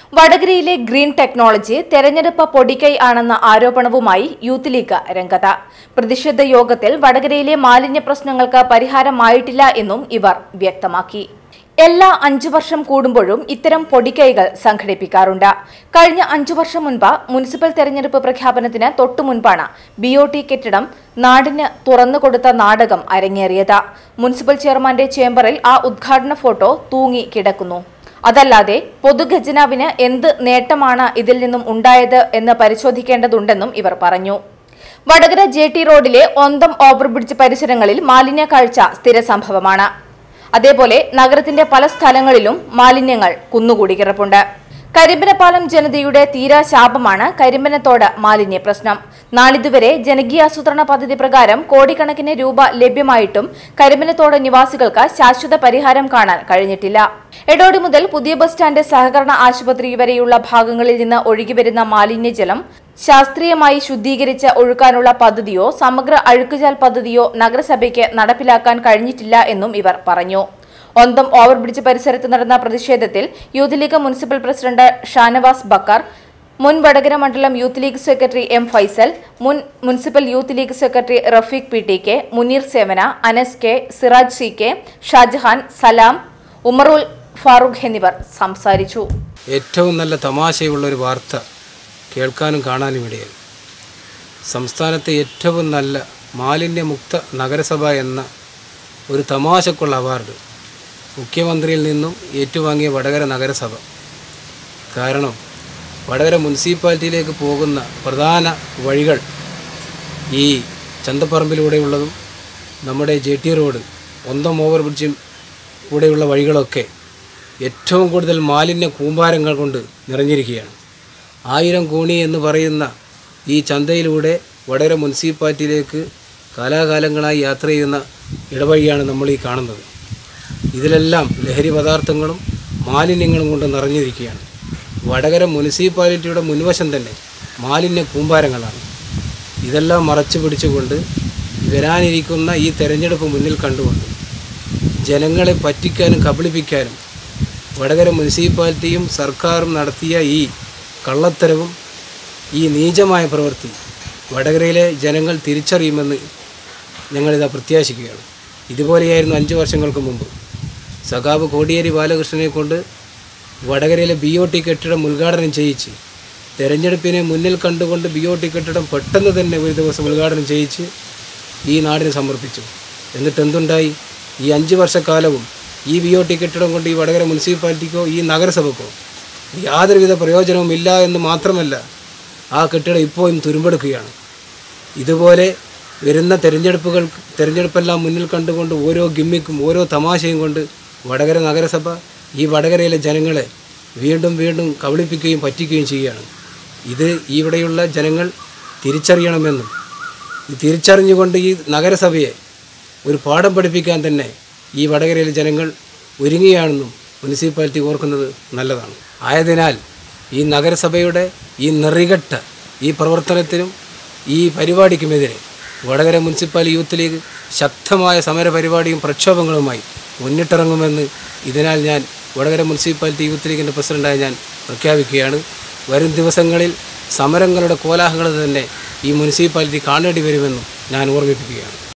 വടകരയിലെ green technology തെരഞ്ഞെടുപ്പ് പൊടിക്കൈ ആണെന്ന ആരോപണവുമായി യൂത്ത് ലീഗ് രംഗത്ത് പ്രതിഷേധ യോഗത്തിൽ വടകരയിലെ മാലിന്യ പ്രശ്നങ്ങൾക്ക് പരിഹാരമായിട്ടില്ല എന്നും ഇവർ വ്യക്തമാക്കി എല്ലാ അഞ്ചു വർഷം കൂടുമ്പോഴും ഇത്തരം പൊടിക്കൈകൾ സംഘടിപ്പിക്കാറുണ്ട് കഴിഞ്ഞ അഞ്ചു വർഷം മുൻപ് മുനിസിപ്പൽ തെരഞ്ഞെടുപ്പ് പ്രഖ്യാപനത്തിന് തൊട്ടു മുൻപാണ് ബി ഒ ടി കെട്ടിടം നാടിന് തുറന്നുകൊടുത്ത നാടകം അരങ്ങേറിയത് മുനിസിപ്പൽ ചെയർമാന്റെ ചേംബറിൽ ആ ഉദ്ഘാടന ഫോട്ടോ തൂങ്ങി കിടക്കുന്നു അതല്ലാതെ പൊതുഖജനാവിന് എന്ത് നേട്ടമാണ് ഇതിൽ നിന്നും ഉണ്ടായത് എന്ന് പരിശോധിക്കേണ്ടതുണ്ടെന്നും ഇവർ പറഞ്ഞു വടകര ജെ ടി റോഡിലെ ഒന്തം ഓവർബ്രിഡ്ജ് പരിസരങ്ങളിൽ മാലിന്യ കാഴ്ച സ്ഥിര സംഭവമാണ് അതേപോലെ നഗരത്തിന്റെ പല സ്ഥലങ്ങളിലും മാലിന്യങ്ങൾ കുന്നുകൂടി കിടപ്പുണ്ട് കരിമ്പനപ്പാലം ജനതയുടെ തീരാ ശാപമാണ് കരിമ്പനത്തോട് മാലിന്യ പ്രശ്നം നാളിതുവരെ ജനകീയാസൂത്രണ പദ്ധതി പ്രകാരം കോടിക്കണക്കിന് രൂപ ലഭ്യമായിട്ടും കരിമ്പനത്തോട് നിവാസികൾക്ക് ശാശ്വത പരിഹാരം കാണാൻ കഴിഞ്ഞിട്ടില്ല എടോടി മുതൽ പുതിയ ബസ് സ്റ്റാൻഡ് സഹകരണ ആശുപത്രി വരെയുള്ള ഭാഗങ്ങളിൽ നിന്ന് ഒഴുകിവരുന്ന മാലിന്യജലം ശാസ്ത്രീയമായി ശുദ്ധീകരിച്ച് ഒഴുക്കാനുള്ള പദ്ധതിയോ സമഗ്ര അഴുക്കുചാൽ പദ്ധതിയോ നഗരസഭയ്ക്ക് നടപ്പിലാക്കാൻ കഴിഞ്ഞിട്ടില്ല എന്നും ഇവർ പറഞ്ഞു ഒന്തം ഓവർബ്രിഡ്ജ് പരിസരത്ത് നടന്ന പ്രതിഷേധത്തിൽ youth league municipal president Shanavas Bakkar മുൻ വടകര മണ്ഡലം youth league secretary M Faisal മുൻ municipal youth league secretary Rafeeq P T K Muneer സേവന Anas K Siraj C K Shajahan Salam Umarul Farooq എന്നിവർ സംസാരിച്ചു ഏറ്റവും നല്ല തമാശയുള്ള ഒരു വാർത്ത കേൾക്കാനും കാണാനും ഇടയായി സംസ്ഥാനത്തെ ഏറ്റവും നല്ല മാലിന്യമുക്ത നഗരസഭ എന്ന ഒരു തമാശക്കുള്ള അവാർഡ് മുഖ്യമന്ത്രിയിൽ നിന്നും ഏറ്റുവാങ്ങിയ വടകര നഗരസഭ കാരണം വടകര മുനിസിപ്പാലിറ്റിയിലേക്ക് പോകുന്ന പ്രധാന വഴികൾ ഈ ചന്തപ്പറമ്പിലൂടെയുള്ളതും നമ്മുടെ ജെ ടി റോഡ് ഒന്തം ഓവർ ബ്രിഡ്ജും കൂടെയുള്ള വഴികളൊക്കെ ഏറ്റവും കൂടുതൽ മാലിന്യ കൂമ്പാരങ്ങൾ കൊണ്ട് നിറഞ്ഞിരിക്കുകയാണ് ആയിരം കോണി എന്ന് പറയുന്ന ഈ ചന്തയിലൂടെ വടകര മുനിസിപ്പാലിറ്റിയിലേക്ക് കാലാകാലങ്ങളായി യാത്ര ചെയ്യുന്ന ഇടവഴിയാണ് നമ്മൾ ഈ കാണുന്നത് ഇതിലെല്ലാം ലഹരി പദാർത്ഥങ്ങളും മാലിന്യങ്ങളും കൊണ്ട് നിറഞ്ഞിരിക്കുകയാണ് വടകര മുനിസിപ്പാലിറ്റിയുടെ മുൻവശം തന്നെ മാലിന്യ കൂമ്പാരങ്ങളാണ് ഇതെല്ലാം മറച്ചു പിടിച്ചുകൊണ്ട് വരാനിരിക്കുന്ന ഈ തെരഞ്ഞെടുപ്പ് മുന്നിൽ കണ്ടുകൊണ്ട് ജനങ്ങളെ പറ്റിക്കാനും കബളിപ്പിക്കാനും വടകര മുനിസിപ്പാലിറ്റിയും സർക്കാരും നടത്തിയ ഈ കള്ളത്തരവും ഈ നീചമായ പ്രവൃത്തി വടകരയിലെ ജനങ്ങൾ തിരിച്ചറിയുമെന്ന് ഞങ്ങളിതാ പ്രത്യാശിക്കുകയാണ് ഇതുപോലെയായിരുന്നു അഞ്ച് വർഷങ്ങൾക്ക് മുമ്പ് സഖാവ് കോടിയേരി ബാലകൃഷ്ണനെ കൊണ്ട് വടകരയിലെ ബി ഒ ടി കെട്ടിടം ഉദ്ഘാടനം ചെയ്യിച്ച് തെരഞ്ഞെടുപ്പിനെ മുന്നിൽ കണ്ടുകൊണ്ട് ബി ഒ ടി കെട്ടിടം പെട്ടെന്ന് തന്നെ ഒരു ദിവസം ഉദ്ഘാടനം ചെയ്യിച്ച് ഈ നാടിന് സമർപ്പിച്ചു എന്നിട്ട് എന്തുണ്ടായി ഈ അഞ്ച് വർഷക്കാലവും ഈ ബി ഒ ടി കെട്ടിടം കൊണ്ട് ഈ വടകര മുനിസിപ്പാലിറ്റിക്കോ ഈ നഗരസഭക്കോ യാതൊരുവിധ പ്രയോജനവും ഇല്ല എന്ന് മാത്രമല്ല ആ കെട്ടിടം ഇപ്പോഴും തുരുമ്പെടുക്കുകയാണ് ഇതുപോലെ വരുന്ന തെരഞ്ഞെടുപ്പുകൾ തെരഞ്ഞെടുപ്പെല്ലാം മുന്നിൽ കണ്ടുകൊണ്ട് ഓരോ ഗിമ്മിക്കും ഓരോ തമാശയും കൊണ്ട് വടകര നഗരസഭ ഈ വടകരയിലെ ജനങ്ങളെ വീണ്ടും വീണ്ടും കബളിപ്പിക്കുകയും പറ്റിക്കുകയും ചെയ്യുകയാണ് ഇത് ഇവിടെയുള്ള ജനങ്ങൾ തിരിച്ചറിയണമെന്നും ഇത് തിരിച്ചറിഞ്ഞുകൊണ്ട് ഈ നഗരസഭയെ ഒരു പാഠം പഠിപ്പിക്കാൻ തന്നെ ഈ വടകരയിലെ ജനങ്ങൾ ഒരുങ്ങുകയാണെന്നും മുനിസിപ്പാലിറ്റി ഓർക്കുന്നത് നല്ലതാണ് ആയതിനാൽ ഈ നഗരസഭയുടെ ഈ നെറികെട്ട ഈ പ്രവർത്തനത്തിനും ഈ പരിപാടിക്കുമെതിരെ വടകര മുനിസിപ്പൽ യൂത്ത് ലീഗ് ശക്തമായ സമര പരിപാടിയും പ്രക്ഷോഭങ്ങളുമായി മുന്നിട്ടിറങ്ങുമെന്ന് ഇതിനാൽ ഞാൻ വടകര മുനിസിപ്പാലിറ്റി യൂത്ത് ലീഗിൻ്റെ പ്രസിഡൻ്റായി ഞാൻ പ്രഖ്യാപിക്കുകയാണ് വരും ദിവസങ്ങളിൽ സമരങ്ങളുടെ കോലാഹലങ്ങൾ തന്നെ ഈ മുനിസിപ്പാലിറ്റി കാണേണ്ടി വരുമെന്നും ഞാൻ ഓർമ്മിപ്പിക്കുകയാണ്